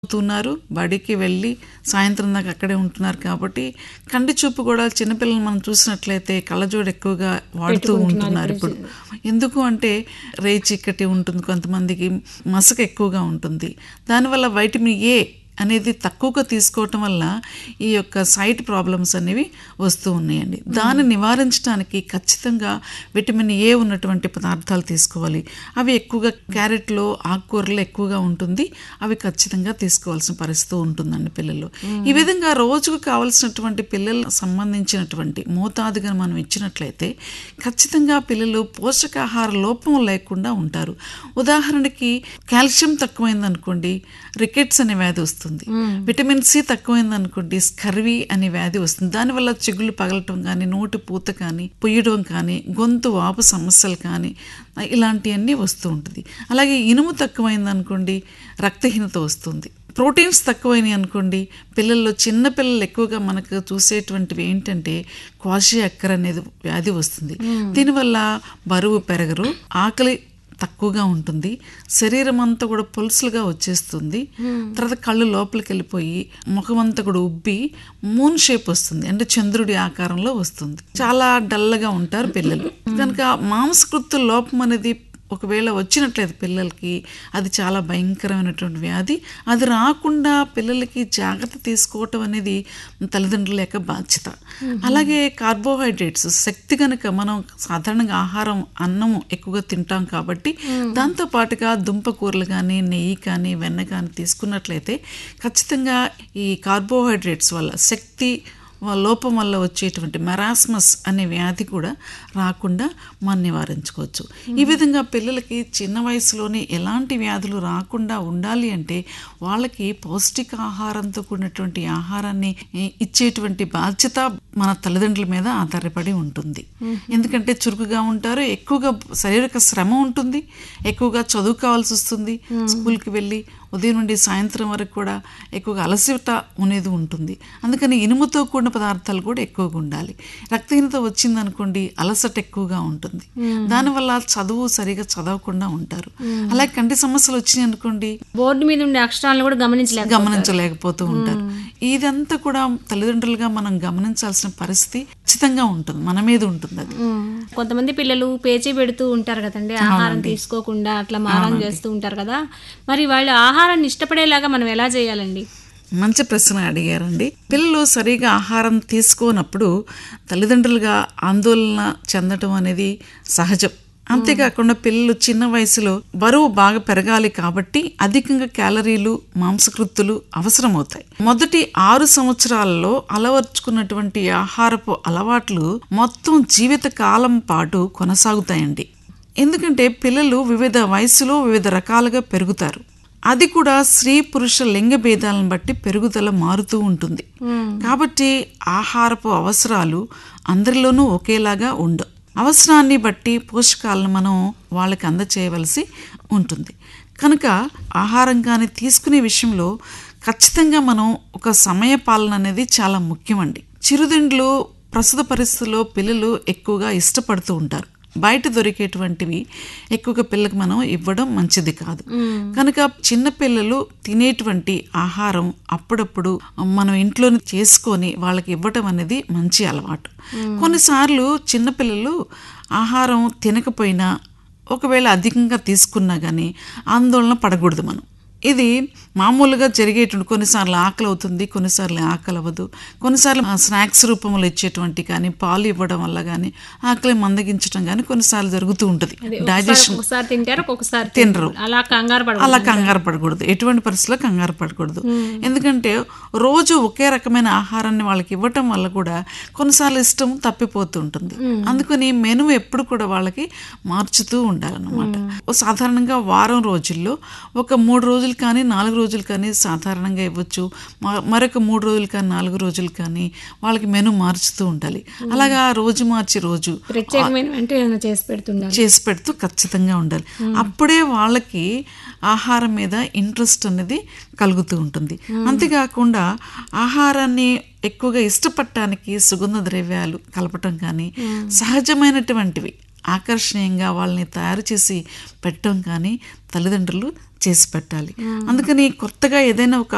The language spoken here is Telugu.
అవుతున్నారు బడికి వెళ్ళి సాయంత్రం దాకా అక్కడే ఉంటున్నారు కాబట్టి కంటి చూపు కూడా చిన్నపిల్లలు మనం చూసినట్లయితే కళ్ళజోడు ఎక్కువగా వాడుతూ ఉంటున్నారు ఇప్పుడు ఎందుకు అంటే రే చీకటి ఉంటుంది కొంతమందికి మసక ఎక్కువగా ఉంటుంది దానివల్ల వైటమిన్ ఏ అనేది తక్కువగా తీసుకోవటం వల్ల ఈ యొక్క సైట్ ప్రాబ్లమ్స్ అనేవి వస్తూ ఉన్నాయండి దాన్ని నివారించడానికి ఖచ్చితంగా విటమిన్ ఏ ఉన్నటువంటి పదార్థాలు తీసుకోవాలి అవి ఎక్కువగా క్యారెట్లో ఆకుకూరలు ఎక్కువగా ఉంటుంది అవి ఖచ్చితంగా తీసుకోవాల్సిన పరిస్థితి ఉంటుందండి పిల్లలు ఈ విధంగా రోజుకు కావలసినటువంటి పిల్లలకు సంబంధించినటువంటి మోతాదుగా మనం ఇచ్చినట్లయితే ఖచ్చితంగా పిల్లలు పోషకాహార లోపం లేకుండా ఉంటారు ఉదాహరణకి కాల్షియం తక్కువైంది అనుకోండి రికెట్స్ అనే వ్యాధి వస్తుంది విటమిన్ సి తక్కువైంది అనుకోండి స్కర్వీ అనే వ్యాధి వస్తుంది దానివల్ల చిగుళ్ళు పగలటం కానీ నోటి పూత కానీ పొయ్యడం కానీ గొంతు వాపు సమస్యలు కానీ ఇలాంటివన్నీ వస్తూ ఉంటుంది అలాగే ఇనుము తక్కువైంది అనుకోండి రక్తహీనత వస్తుంది ప్రోటీన్స్ తక్కువైనాయి అనుకోండి పిల్లల్లో చిన్న పిల్లలు ఎక్కువగా మనకు చూసేటువంటివి ఏంటంటే క్వాషి అక్కర్ అనేది వ్యాధి వస్తుంది దీనివల్ల బరువు పెరగరు ఆకలి తక్కువగా ఉంటుంది శరీరం అంతా కూడా పొలుసులుగా వచ్చేస్తుంది తర్వాత కళ్ళు లోపలికి వెళ్ళిపోయి ముఖం అంతా కూడా ఉబ్బి మూన్ షేప్ వస్తుంది అంటే చంద్రుడి ఆకారంలో వస్తుంది చాలా డల్గా ఉంటారు పిల్లలు కనుక మాంసకృత్తు లోపం అనేది ఒకవేళ వచ్చినట్లయితే పిల్లలకి అది చాలా భయంకరమైనటువంటి వ్యాధి అది రాకుండా పిల్లలకి జాగ్రత్త తీసుకోవటం అనేది తల్లిదండ్రుల యొక్క బాధ్యత అలాగే కార్బోహైడ్రేట్స్ శక్తి కనుక మనం సాధారణంగా ఆహారం అన్నము ఎక్కువగా తింటాం కాబట్టి దాంతో పాటుగా దుంప కూరలు కానీ నెయ్యి కానీ వెన్న కానీ తీసుకున్నట్లయితే ఖచ్చితంగా ఈ కార్బోహైడ్రేట్స్ వల్ల శక్తి లోపం వల్ల వచ్చేటువంటి మెరాస్మస్ అనే వ్యాధి కూడా రాకుండా మనం నివారించుకోవచ్చు ఈ విధంగా పిల్లలకి చిన్న వయసులోనే ఎలాంటి వ్యాధులు రాకుండా ఉండాలి అంటే వాళ్ళకి పౌష్టికాహారంతో కూడినటువంటి ఆహారాన్ని ఇచ్చేటువంటి బాధ్యత మన తల్లిదండ్రుల మీద ఆధారపడి ఉంటుంది ఎందుకంటే చురుకుగా ఉంటారు ఎక్కువగా శారీరక శ్రమ ఉంటుంది ఎక్కువగా చదువుకోవాల్సి వస్తుంది స్కూల్కి వెళ్ళి ఉదయం నుండి సాయంత్రం వరకు కూడా ఎక్కువగా అలసట అనేది ఉంటుంది అందుకని ఇనుముతో కూడిన పదార్థాలు కూడా ఎక్కువగా ఉండాలి రక్తహీనత వచ్చిందనుకోండి అలసట ఎక్కువగా ఉంటుంది దానివల్ల చదువు సరిగా చదవకుండా ఉంటారు అలాగే కంటి సమస్యలు వచ్చినాయి అనుకోండి బోర్డు మీద ఉండే అక్షరాలను కూడా గమనించలేక గమనించలేకపోతూ ఉంటారు ఇదంతా కూడా తల్లిదండ్రులుగా మనం గమనించాల్సిన పరిస్థితి ఖచ్చితంగా ఉంటుంది మన మీద ఉంటుంది అది కొంతమంది పిల్లలు పేచీ పెడుతూ ఉంటారు కదండి ఆహారం తీసుకోకుండా అట్లా మారం చేస్తూ ఉంటారు కదా మరి వాళ్ళు ఆహారాన్ని ఇష్టపడేలాగా మనం ఎలా చేయాలండి మంచి ప్రశ్న అడిగారండి పిల్లలు సరిగా ఆహారం తీసుకోనప్పుడు తల్లిదండ్రులుగా ఆందోళన చెందటం అనేది సహజం అంతేకాకుండా పిల్లలు చిన్న వయసులో బరువు బాగా పెరగాలి కాబట్టి అధికంగా క్యాలరీలు మాంసకృత్తులు అవసరమవుతాయి మొదటి ఆరు సంవత్సరాలలో అలవర్చుకున్నటువంటి ఆహారపు అలవాట్లు మొత్తం జీవిత కాలం పాటు కొనసాగుతాయండి ఎందుకంటే పిల్లలు వివిధ వయసులో వివిధ రకాలుగా పెరుగుతారు అది కూడా స్త్రీ పురుష లింగ భేదాలను బట్టి పెరుగుదల మారుతూ ఉంటుంది కాబట్టి ఆహారపు అవసరాలు అందరిలోనూ ఒకేలాగా ఉండవు అవసరాన్ని బట్టి పోషకాలను మనం వాళ్ళకి అందచేయవలసి ఉంటుంది కనుక ఆహారం కానీ తీసుకునే విషయంలో ఖచ్చితంగా మనం ఒక సమయ పాలన అనేది చాలా ముఖ్యమండి చిరుతిండ్లు ప్రస్తుత పరిస్థితుల్లో పిల్లలు ఎక్కువగా ఇష్టపడుతూ ఉంటారు బయట దొరికేటువంటివి ఎక్కువగా పిల్లలకు మనం ఇవ్వడం మంచిది కాదు కనుక చిన్న పిల్లలు తినేటువంటి ఆహారం అప్పుడప్పుడు మనం ఇంట్లోనే చేసుకొని వాళ్ళకి ఇవ్వటం అనేది మంచి అలవాటు కొన్నిసార్లు చిన్నపిల్లలు ఆహారం తినకపోయినా ఒకవేళ అధికంగా తీసుకున్నా కానీ ఆందోళన పడకూడదు మనం ఇది మామూలుగా జరిగేటువంటి కొన్నిసార్లు ఆకలి అవుతుంది కొన్నిసార్లు ఆకలి అవ్వదు కొన్నిసార్లు స్నాక్స్ రూపంలో ఇచ్చేటువంటి కానీ పాలు ఇవ్వడం వల్ల కానీ ఆకలి మందగించడం కానీ కొన్నిసార్లు జరుగుతూ ఉంటుంది డైజెషన్ ఒకసారి తింటారు ఒక్కొక్కసారి తినరు అలా కంగారు పడ అలా కంగారు పడకూడదు ఎటువంటి పరిస్థితుల్లో కంగారు పడకూడదు ఎందుకంటే రోజు ఒకే రకమైన ఆహారాన్ని వాళ్ళకి ఇవ్వటం వల్ల కూడా కొన్నిసార్లు ఇష్టం తప్పిపోతూ ఉంటుంది అందుకని మెను ఎప్పుడు కూడా వాళ్ళకి మార్చుతూ ఉండాలన్నమాట సాధారణంగా వారం రోజుల్లో ఒక మూడు రోజులు కానీ నాలుగు రోజులు కానీ సాధారణంగా ఇవ్వచ్చు మరొక మూడు రోజులు కానీ నాలుగు రోజులు కానీ వాళ్ళకి మెను మార్చుతూ ఉండాలి అలాగా రోజు మార్చి రోజు ప్రత్యేకమైన అంటే ఏమైనా చేసి పెడుతున్నారు చేసి పెడుతూ ఖచ్చితంగా ఉండాలి అప్పుడే వాళ్ళకి ఆహారం మీద ఇంట్రెస్ట్ అనేది కలుగుతూ ఉంటుంది అంతేకాకుండా ఆహారాన్ని ఎక్కువగా ఇష్టపడటానికి సుగంధ ద్రవ్యాలు కలపటం కానీ సహజమైనటువంటివి ఆకర్షణీయంగా వాళ్ళని తయారు చేసి పెట్టడం కానీ తల్లిదండ్రులు చేసి పెట్టాలి అందుకని కొత్తగా ఏదైనా ఒక